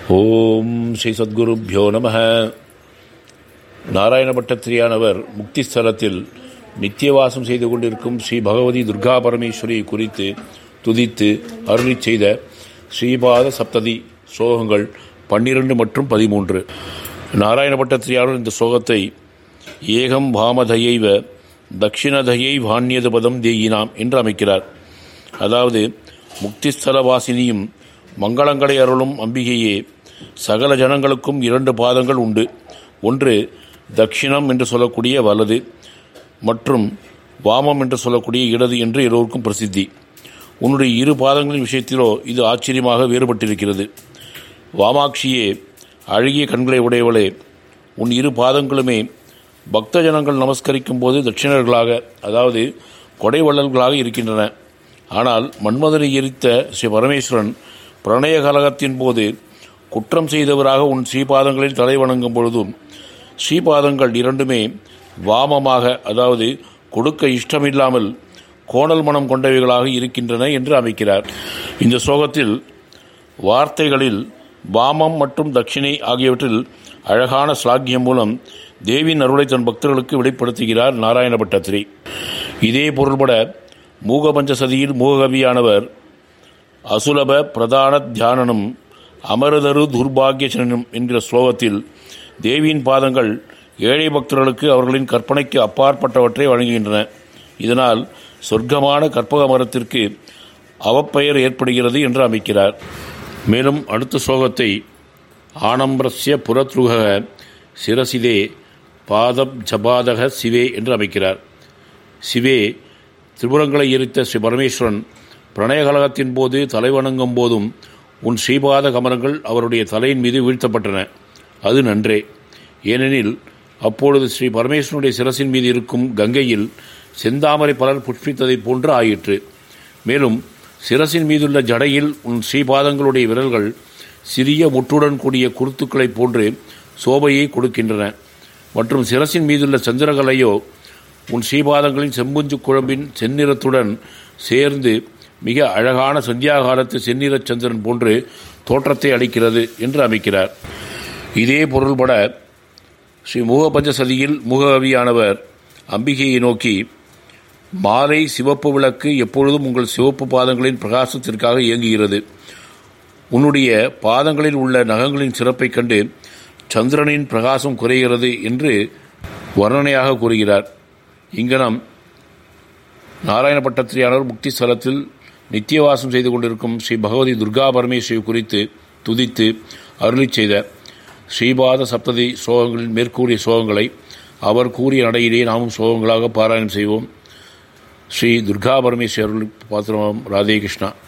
ஓம் ஸ்ரீ சத்குருப்பியோ நம நாராயண பட்டத்திரியானவர் முக்தி ஸ்தலத்தில் நித்தியவாசம் செய்து கொண்டிருக்கும் ஸ்ரீ பகவதி துர்கா பரமேஸ்வரி குறித்து துதித்து அருளி செய்த ஸ்ரீபாத சப்ததி ஸ்லோகங்கள் பன்னிரண்டு மற்றும் பதிமூன்று நாராயண பட்டத்திரியாளர் இந்த ஸ்லோகத்தை ஏகம் வாமதயைவ தட்சிணதயை வாணியது பதம் தேயினாம் என்று அமைக்கிறார் அதாவது முக்திஸ்தலவாசினியும் மங்களங்களை அருளும் அம்பிகையே சகல ஜனங்களுக்கும் இரண்டு பாதங்கள் உண்டு ஒன்று தட்சிணம் என்று சொல்லக்கூடிய வலது மற்றும் வாமம் என்று சொல்லக்கூடிய இடது என்று எல்லோருக்கும் பிரசித்தி உன்னுடைய இரு பாதங்களின் விஷயத்திலோ இது ஆச்சரியமாக வேறுபட்டிருக்கிறது வாமாட்சியே அழகிய கண்களை உடையவளே உன் இரு பாதங்களுமே பக்த ஜனங்கள் நமஸ்கரிக்கும் போது தட்சிணர்களாக அதாவது கொடைவள்ளல்களாக இருக்கின்றன ஆனால் மன்மதனை எரித்த ஸ்ரீ பரமேஸ்வரன் பிரணய கலகத்தின் போது குற்றம் செய்தவராக உன் ஸ்ரீபாதங்களில் தலை வணங்கும் பொழுதும் ஸ்ரீபாதங்கள் இரண்டுமே வாமமாக அதாவது கொடுக்க இஷ்டமில்லாமல் கோணல் மனம் கொண்டவைகளாக இருக்கின்றன என்று அமைக்கிறார் இந்த ஸ்லோகத்தில் வார்த்தைகளில் வாமம் மற்றும் தட்சிணை ஆகியவற்றில் அழகான ஸ்லாக்கியம் மூலம் தேவியின் அருளை தன் பக்தர்களுக்கு வெளிப்படுத்துகிறார் நாராயண பட்டத்திரி இதே பொருள்பட மூகபஞ்சசதியில் மூககவியானவர் அசுலப பிரதான தியானனும் அமரதரு துர்பாகியசனும் என்கிற ஸ்லோகத்தில் தேவியின் பாதங்கள் ஏழை பக்தர்களுக்கு அவர்களின் கற்பனைக்கு அப்பாற்பட்டவற்றை வழங்குகின்றன இதனால் சொர்க்கமான கற்பக மரத்திற்கு அவப்பெயர் ஏற்படுகிறது என்று அமைக்கிறார் மேலும் அடுத்த ஸ்லோகத்தை ஆனம்பிரஸ்ய புறத்ருக சிரசிதே பாதப் ஜபாதக சிவே என்று அமைக்கிறார் சிவே திரிபுரங்களை எரித்த ஸ்ரீ பரமேஸ்வரன் பிரணயகலகத்தின் போது தலைவணங்கும் போதும் உன் ஸ்ரீபாத கமலங்கள் அவருடைய தலையின் மீது வீழ்த்தப்பட்டன அது நன்றே ஏனெனில் அப்பொழுது ஸ்ரீ பரமேஸ்வரனுடைய சிரசின் மீது இருக்கும் கங்கையில் செந்தாமரை பலர் புஷ்பித்ததைப் போன்று ஆயிற்று மேலும் சிரசின் மீதுள்ள ஜடையில் உன் ஸ்ரீபாதங்களுடைய விரல்கள் சிறிய முட்டுடன் கூடிய குருத்துக்களைப் போன்று சோபையை கொடுக்கின்றன மற்றும் சிரசின் மீதுள்ள சந்திரகலையோ உன் ஸ்ரீபாதங்களின் செம்புஞ்சு குழம்பின் செந்நிறத்துடன் சேர்ந்து மிக அழகான சந்தியாகாலத்து செந்நிறச் சந்திரன் போன்று தோற்றத்தை அளிக்கிறது என்று அமைக்கிறார் இதே பொருள்பட ஸ்ரீ முகபஞ்சசதியில் முககவியானவர் அம்பிகையை நோக்கி மாலை சிவப்பு விளக்கு எப்பொழுதும் உங்கள் சிவப்பு பாதங்களின் பிரகாசத்திற்காக இயங்குகிறது உன்னுடைய பாதங்களில் உள்ள நகங்களின் சிறப்பைக் கண்டு சந்திரனின் பிரகாசம் குறைகிறது என்று வர்ணனையாக கூறுகிறார் இங்கனம் நாராயண பட்டத்திரியாளர் முக்தி ஸ்தலத்தில் நித்தியவாசம் செய்து கொண்டிருக்கும் ஸ்ரீ பகவதி துர்கா பரமேஸ்வரி குறித்து துதித்து அருளி செய்த ஸ்ரீபாத சப்ததி சோகங்களின் மேற்கூறிய சோகங்களை அவர் கூறிய நடையிலே நாமும் சோகங்களாக பாராயணம் செய்வோம் ஸ்ரீ துர்கா பரமேஸ்வரர் பாத்திரம் ராதே கிருஷ்ணா